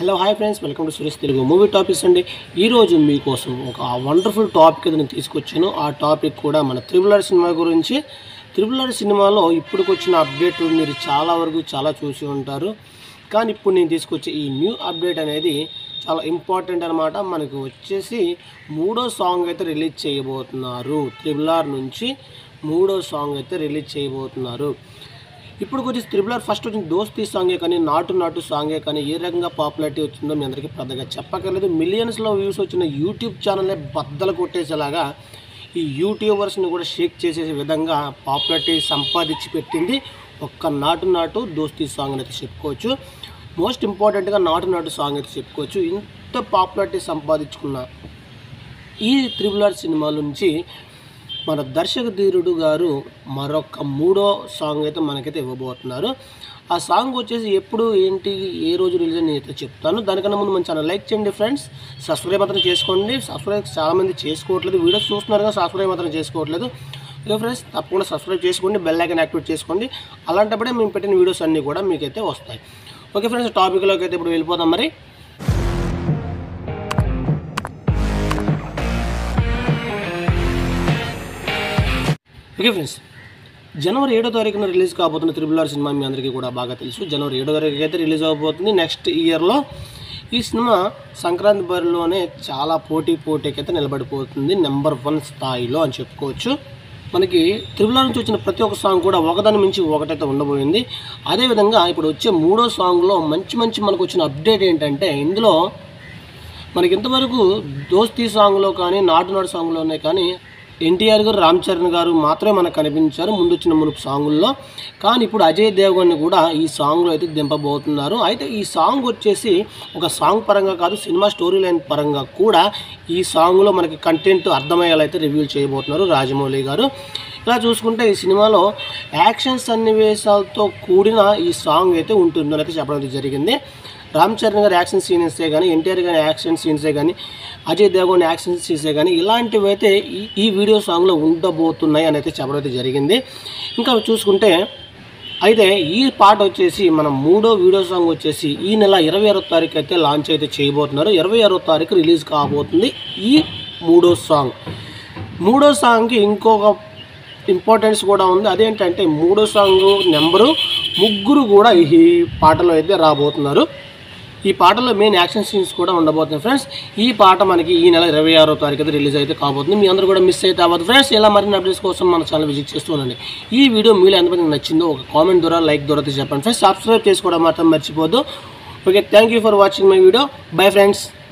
hello hi friends welcome to Suresh Telugu movie topics అండి ఈరోజు మీకోసం ఒక వండర్ఫుల్ టాపిక్ అయితే నేను తీసుకొచ్చాను ఆ టాపిక్ కూడా మన త్రిబుల్ ఆర్ సినిమా గురించి త్రిబుల్ ఆర్ సినిమాలో ఇప్పటికి వచ్చిన అప్డేట్ మీరు చాలా వరకు చాలా చూసి ఉంటారు కానీ ఇప్పుడు నేను తీసుకొచ్చే ఈ న్యూ అప్డేట్ అనేది చాలా ఇంపార్టెంట్ అనమాట మనకు వచ్చేసి మూడో సాంగ్ అయితే రిలీజ్ చేయబోతున్నారు త్రిబుల్ ఆర్ నుంచి మూడో సాంగ్ అయితే రిలీజ్ చేయబోతున్నారు ఇప్పుడు వచ్చేసి త్రిబుల్ ఆర్ ఫస్ట్ వచ్చిన దోస్తీ సాంగే కానీ నాటు నాటు సాంగే కానీ ఏ రకంగా పాపులారిటీ వచ్చిందో మీ అందరికీ పెద్దగా చెప్పక్కర్లేదు మిలియన్స్లో వ్యూస్ వచ్చిన యూట్యూబ్ ఛానల్నే బద్దలు కొట్టేసేలాగా ఈ యూట్యూబర్స్ని కూడా షేక్ చేసే విధంగా పాపులారిటీ సంపాదించి పెట్టింది ఒక్క నాటు నాటు దోస్తీ సాంగ్ అయితే చెప్పుకోవచ్చు మోస్ట్ ఇంపార్టెంట్గా నాటు నాటు సాంగ్ అయితే చెప్పుకోవచ్చు ఇంత పాపులారిటీ సంపాదించుకున్న ఈ త్రిబుల్ ఆర్ సినిమా నుంచి మన దర్శక ధీరుడు గారు మరొక మూడో సాంగ్ అయితే మనకైతే ఇవ్వబోతున్నారు ఆ సాంగ్ వచ్చేసి ఎప్పుడు ఏంటి ఏ రోజు రిలీజ్ అని అయితే చెప్తాను దానికన్నా ముందు మన ఛానల్ లైక్ చేయండి ఫ్రెండ్స్ సబ్స్క్రైబ్ మాత్రం చేసుకోండి సబ్స్క్రైబ్ చాలామంది చేసుకోవట్లేదు వీడియోస్ చూస్తున్నారు కదా సబ్స్క్రైబ్ మాత్రం చేసుకోవట్లేదు ఓకే ఫ్రెండ్స్ తప్పకుండా సబ్స్క్రైబ్ చేసుకోండి బెల్ ఐకన్ యాక్టివేట్ చేసుకోండి అలాంటప్పుడే మేము పెట్టిన వీడియోస్ అన్నీ కూడా మీకైతే వస్తాయి ఓకే ఫ్రెండ్స్ టాపిక్లోకి అయితే ఇప్పుడు వెళ్ళిపోదాం మరి ఓకే ఫ్రెండ్స్ జనవరి ఏడో తారీఖున రిలీజ్ కాబోతున్న త్రిబుల్ ఆర్ సినిమా మీ అందరికీ కూడా బాగా తెలుసు జనవరి ఏడో తారీఖు అయితే రిలీజ్ అవబోతుంది నెక్స్ట్ ఇయర్లో ఈ సినిమా సంక్రాంతి బరిలోనే చాలా పోటీ పోటీకి అయితే నిలబడిపోతుంది నెంబర్ వన్ స్థాయిలో అని చెప్పుకోవచ్చు మనకి త్రిబుల్ ఆర్ నుంచి వచ్చిన ప్రతి ఒక్క సాంగ్ కూడా ఒకదాని మించి ఒకటైతే ఉండబోయింది అదేవిధంగా ఇప్పుడు వచ్చే మూడో సాంగ్లో మంచి మంచి మనకు వచ్చిన అప్డేట్ ఏంటంటే ఇందులో మనకి ఇంతవరకు దోస్తీ సాంగ్లో కానీ నాటు నాటు సాంగ్లోనే కానీ ఎన్టీఆర్ గారు రామ్ చరణ్ గారు మాత్రమే మనకు కనిపించారు ముందు వచ్చిన మునుపు సాంగుల్లో కానీ ఇప్పుడు అజయ్ దేవగన్ని కూడా ఈ సాంగ్లో అయితే దింపబోతున్నారు అయితే ఈ సాంగ్ వచ్చేసి ఒక సాంగ్ పరంగా కాదు సినిమా స్టోరీ లైన్ పరంగా కూడా ఈ సాంగ్లో మనకి కంటెంట్ అర్థమయ్యేలా అయితే రివ్యూ చేయబోతున్నారు రాజమౌళి గారు ఇలా చూసుకుంటే ఈ సినిమాలో యాక్షన్ సన్నివేశాలతో కూడిన ఈ సాంగ్ అయితే ఉంటుందని అయితే చెప్పడం అయితే జరిగింది రామ్ చరణ్ గారి యాక్షన్ సీన్సే కానీ ఎన్టీఆర్ గారి యాక్షన్ సీన్సే కానీ అజయ్ దేవగన్ యాక్షన్ సీన్సే కానీ ఇలాంటివి అయితే ఈ ఈ వీడియో సాంగ్లో ఉండబోతున్నాయి అని అయితే చెప్పడం అయితే జరిగింది ఇంకా చూసుకుంటే అయితే ఈ పాట వచ్చేసి మన మూడో వీడియో సాంగ్ వచ్చేసి ఈ నెల ఇరవై ఆరో తారీఖు అయితే లాంచ్ అయితే చేయబోతున్నారు ఇరవై ఆరో తారీఖు రిలీజ్ కాబోతుంది ఈ మూడో సాంగ్ మూడో సాంగ్కి ఇంకొక ఇంపార్టెన్స్ కూడా ఉంది అదేంటంటే మూడో సాంగ్ నెంబరు ముగ్గురు కూడా ఈ పాటలో అయితే రాబోతున్నారు ఈ పాటలో మెయిన్ యాక్షన్ సీన్స్ కూడా ఉండబోతున్నాయి ఫ్రెండ్స్ ఈ పాట మనకి ఈ నెల ఇరవై ఆరో తారీఖు అయితే రిలీజ్ అయితే కాబోతుంది మీ అందరూ కూడా మిస్ అయితే అవ్వదు ఫ్రెండ్స్ ఇలా మరిన్ని అప్డేట్స్ కోసం మన ఛానల్ విజిట్ చేస్తూ ఉండండి ఈ వీడియో మీరు ఎంతమందికి నచ్చిందో ఒక కామెంట్ ద్వారా లైక్ ద్వారా అయితే చెప్పండి ఫ్రెండ్స్ సబ్స్క్రైబ్ చేసుకోవడం మాత్రం మర్చిపోద్దు okay thank you for watching my video bye friends